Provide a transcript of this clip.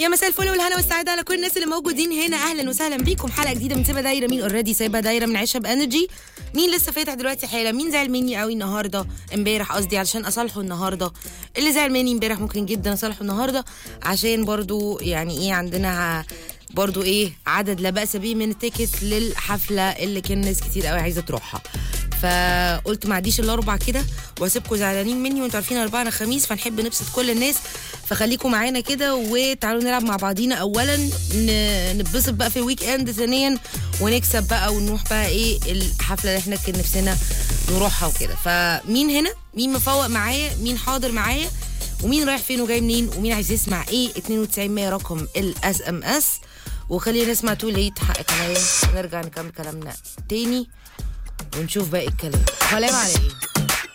يا مساء الفل والهنا والسعادة على كل الناس اللي موجودين هنا اهلا وسهلا بيكم حلقة جديدة من سيبها دايرة مين اوريدي سايبها دايرة من عيشها بانرجي مين لسه فاتح دلوقتي حالا مين زعل مني قوي النهارده امبارح قصدي علشان اصالحه النهارده اللي زعل مني امبارح ممكن جدا اصالحه النهارده عشان برضو يعني ايه عندنا برضو ايه عدد لا باس به من التيكت للحفله اللي كان ناس كتير قوي عايزه تروحها فقلت ما عديش الاربع كده واسيبكم زعلانين مني وانتوا عارفين اربعنا خميس فنحب نبسط كل الناس فخليكم معانا كده وتعالوا نلعب مع بعضينا اولا ن- نتبسط بقى في الويك اند ثانيا ونكسب بقى ونروح بقى ايه الحفله اللي احنا كان نفسنا نروحها وكده فمين هنا مين مفوق معايا مين حاضر معايا ومين رايح فين وجاي منين ومين عايز يسمع ايه 92 100 رقم الاس ام اس وخلينا نسمع تو ليت حقك عليا ونرجع نكمل كلامنا تاني ونشوف باقي الكلام كلام على ايه